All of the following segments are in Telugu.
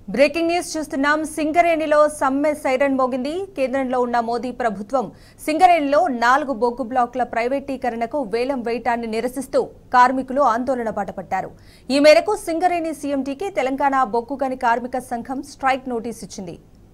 బ్రేకింగ్ న్యూస్ చూస్తున్నాం సింగరేణిలో సమ్మె సైరన్ మోగింది కేంద్రంలో ఉన్న మోదీ ప్రభుత్వం సింగరేణిలో నాలుగు బొగ్గు బ్లాకుల ప్రైవేటీకరణకు వేలం వేయటాన్ని నిరసిస్తూ కార్మికులు ఆందోళన బాటపట్టారు ఈ మేరకు సింగరేణి సీఎంటీకి తెలంగాణ బొగ్గు గని కార్మిక సంఘం స్ట్రైక్ నోటీస్ ఇచ్చింది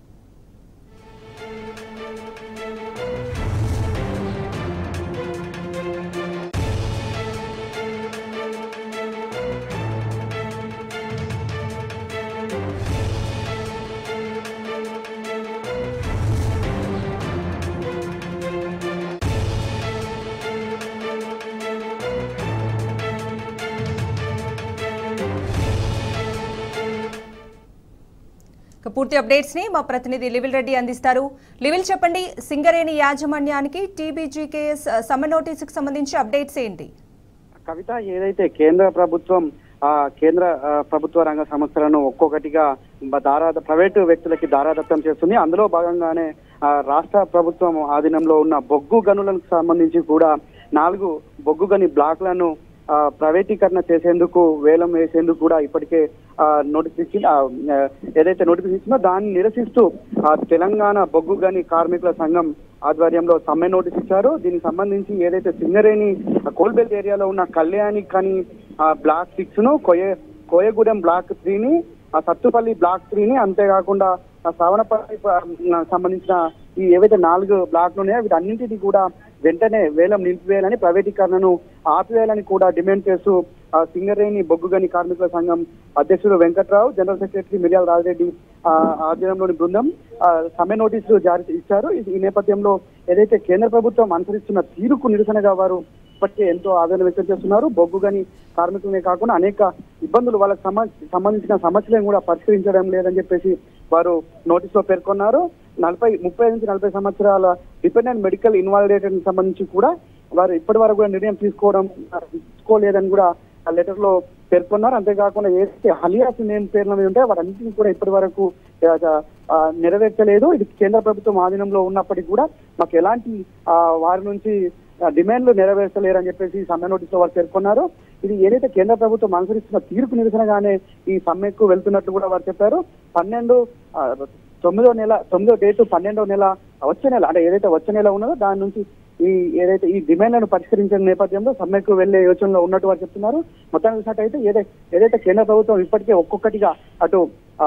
ఇక పూర్తి అప్డేట్స్ ని మా ప్రతినిధి లివిల్ రెడ్డి అందిస్తారు లివిల్ చెప్పండి సింగరేణి యాజమాన్యానికి టీబీజీకేఎస్ సమ్మె నోటీసుకు సంబంధించి అప్డేట్స్ ఏంటి కవిత ఏదైతే కేంద్ర ప్రభుత్వం ఆ కేంద్ర ఆ, ప్రభుత్వ రంగ సంస్థలను ఒక్కొక్కటిగా బ- దారా ప్రైవేటు వ్యక్తులకి దారాదత్తం చేస్తుంది అందులో భాగంగానే ఆ, రాష్ట్ర ప్రభుత్వం ఆధీనంలో ఉన్న బొగ్గు గనులకు సంబంధించి కూడా నాలుగు బొగ్గు గని బ్లాక్లను ఆ, ప్రైవేటీకరణ చేసేందుకు వేలం వేసేందుకు కూడా ఇప్పటికే ఆ, నోటీస్ ఇచ్చింది ఆ, ఆ, ఏదైతే నోటీస్ ఇచ్చిందో దాన్ని నిరసిస్తూ ఆ, తెలంగాణ బొగ్గు గని కార్మికుల సంఘం ఆధ్వర్యంలో సమ్మె నోటీస్ ఇచ్చారు దీనికి సంబంధించి ఏదైతే సింగరేణి కోల్బెల్ట్ ఏరియాలో ఉన్న కళ్యాణి కని ఆ, బ్లాక్ సిక్స్ ను కోయ కోయగూడెం బ్లాక్ త్రీని ఆ సత్తుపల్లి బ్లాక్ త్రీని అంతేకాకుండా ఆ శ్రవణపల్లి ఆ, సంబంధించిన ఈ ఏవైతే నాలుగు బ్లాక్లు ఉన్నాయో వీటన్నింటినీ కూడా వెంటనే వేలం నిలిపివేయాలని ప్రైవేటీకరణను ఆపివేయాలని కూడా డిమాండ్ చేస్తూ ఆ, సింగరేణి బొగ్గుగని కార్మికుల సంఘం అధ్యక్షుడు వెంకట్రావు జనరల్ సెక్రటరీ మిర్యాల రాజిరెడ్డి ఆ, ఆధ్వర్యంలోని బృందం ఆ, సమ్మె నోటీసులు జారీ ఇచ్చారు ఈ- ఈ నేపథ్యంలో ఏదైతే కేంద్ర ప్రభుత్వం అనుసరిస్తున్న తీరుకు నిరసనగా వారు ఇప్పటికే ఎంతో ఆవేదన వ్యక్తం చేస్తున్నారు బొగ్గు గని కార్మికులనే కాకుండా అనేక ఇబ్బందులు వాళ్ళకి సంబ- సంబంధించిన సమస్యలను కూడా పరిష్కరించడం లేదని చెప్పేసి వారు నోటీసులో పేర్కొన్నారు నలభై ముప్పై నుంచి నలభై సంవత్సరాల డిపెండెంట్ మెడికల్ ఇన్వాలిడేటెడ్ సంబంధించి కూడా వారు ఇప్పటి వరకు కూడా నిర్ణయం తీసుకోవడం ఆ, తీసుకోలేదని కూడా ఆ లెటర్ లో పేర్కొన్నారు అంతేకాకుండా ఏదైతే హలియాస్ నేమ్ పేర్ల మీద ఉంటే వాటన్నింటినీ కూడా ఇప్పటి వరకు ఆ, ఆ, నెరవేర్చలేదు ఇది కేంద్ర ప్రభుత్వం ఆధీనంలో ఉన్నప్పటికీ కూడా మాకు ఎలాంటి ఆ, వారి నుంచి ఆ, డిమాండ్లు నెరవేర్చలేరని చెప్పేసి ఈ సమ్మె నోటీసులో వారు పేర్కొన్నారు ఇది ఏదైతే కేంద్ర ప్రభుత్వం అనుసరిస్తున్న తీర్పు నిరసనగానే ఈ సమ్మెకు వెళ్తున్నట్లు కూడా వారు చెప్పారు పన్నెండు ఆ, తొమ్మిదో నెల తొమ్మిదో డేటు పన్నెండో నెల వచ్చే నెల అంటే ఏదైతే వచ్చే నెల ఉన్నదో దాని నుంచి ఈ ఏదైతే ఈ డిమాండ్లను పరిష్కరించిన నేపథ్యంలో సమ్మెకు వెళ్లే యోచనలో ఉన్నట్టు వారు చెప్తున్నారు మొత్తానికి చూసినట్టయితే ఏదైతే ఏదైతే కేంద్ర ప్రభుత్వం ఇప్పటికే ఒక్కొక్కటిగా అటు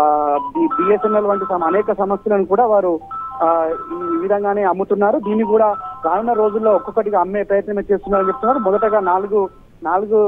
బిఎస్ఎన్ఎల్ వంటి సమ- అనేక సమస్యలను కూడా వారు ఆ, ఈ విధంగానే అమ్ముతున్నారు దీన్ని కూడా రానున్న రోజుల్లో ఒక్కొక్కటిగా అమ్మే ప్రయత్నం చేస్తున్నారని చెప్తున్నారు మొదటగా నాలుగు నాలుగు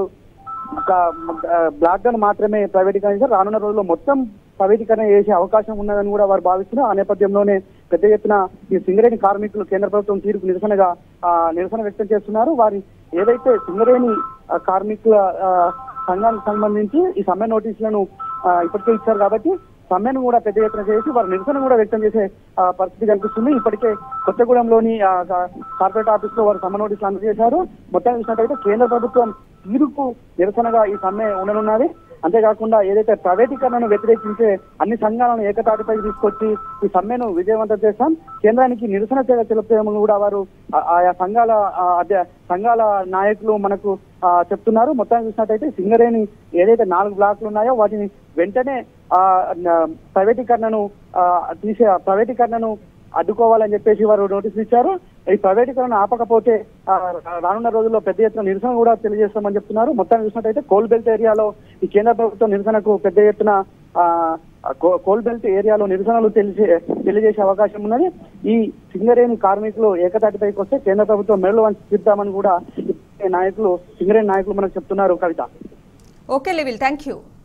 ఒక బ్లాక్ గన్ మాత్రమే ప్రైవేటీకరణ చేశారు రానున్న రోజుల్లో మొత్తం ప్రైవేటీకరణ చేసే అవకాశం ఉన్నదని కూడా వారు భావిస్తున్నారు ఆ నేపథ్యంలోనే పెద్ద ఎత్తున ఈ సింగరేణి కార్మికులు కేంద్ర ప్రభుత్వం తీరుకు నిరసనగా ఆ, నిరసన వ్యక్తం చేస్తున్నారు వారి ఏదైతే సింగరేణి ఆ, కార్మికుల ఆ, సంఘానికి సంబంధించి ఈ సమ్మె నోటీసులను ఆ, ఇప్పటికే ఇచ్చారు కాబట్టి సమ్మెను కూడా పెద్ద ఎత్తున చేసి వారి నిరసన కూడా వ్యక్తం చేసే ఆ, పరిస్థితి కనిపిస్తుంది ఇప్పటికే కొత్తగూడెంలోని ఆ, కా- కార్పొరేట్ ఆఫీస్ లో వారు సమ్మె నోటీసులు అందజేశారు మొత్తం చూసినట్టయితే కేంద్ర ప్రభుత్వం తీరుకు నిరసనగా ఈ సమ్మె ఉండనున్నది అంతేకాకుండా ఏదైతే ప్రైవేటీకరణను వ్యతిరేకించే అన్ని సంఘాలను ఏకతాటిపై తీసుకొచ్చి ఈ సమ్మెను విజయవంతం చేస్తాం కేంద్రానికి నిరసన చర్య తెలుపుతామని కూడా వారు ఆ- ఆయా సంఘాల ఆ, అధ్య- సంఘాల నాయకులు మనకు ఆ, చెప్తున్నారు మొత్తాన్ని చూసినట్టయితే సింగరేణి ఏదైతే నాలుగు బ్లాక్లు ఉన్నాయో వాటిని వెంటనే ఆ, న- ప్రైవేటీకరణను ఆ, తీసే ప్రైవేటీకరణను అడ్డుకోవాలని చెప్పేసి వారు నోటీసులు ఇచ్చారు ఈ ప్రైవేటీకరణ ఆపకపోతే ఆ, రానున్న రోజుల్లో పెద్ద ఎత్తున నిరసన కూడా తెలియజేస్తామని చెప్తున్నారు మొత్తాన్ని చూసినట్టయితే కోల్ బెల్ట్ ఏరియాలో ఈ కేంద్ర ప్రభుత్వం నిరసనకు పెద్ద ఎత్తున ఆ, కో- కోల్ బెల్ట్ ఏరియాలో నిరసనలు తెలిసే తెలియజేసే అవకాశం ఉన్నది ఈ సింగరేణి కార్మికులు ఏకతాటిపైకి వస్తే కేంద్ర ప్రభుత్వం మెడలు వంచి తీద్దామని కూడా ఈ నాయకులు సింగరేణి నాయకులు మనకు చెప్తున్నారు కవిత ఓకే లివిల్ థ్యాంక్ యూ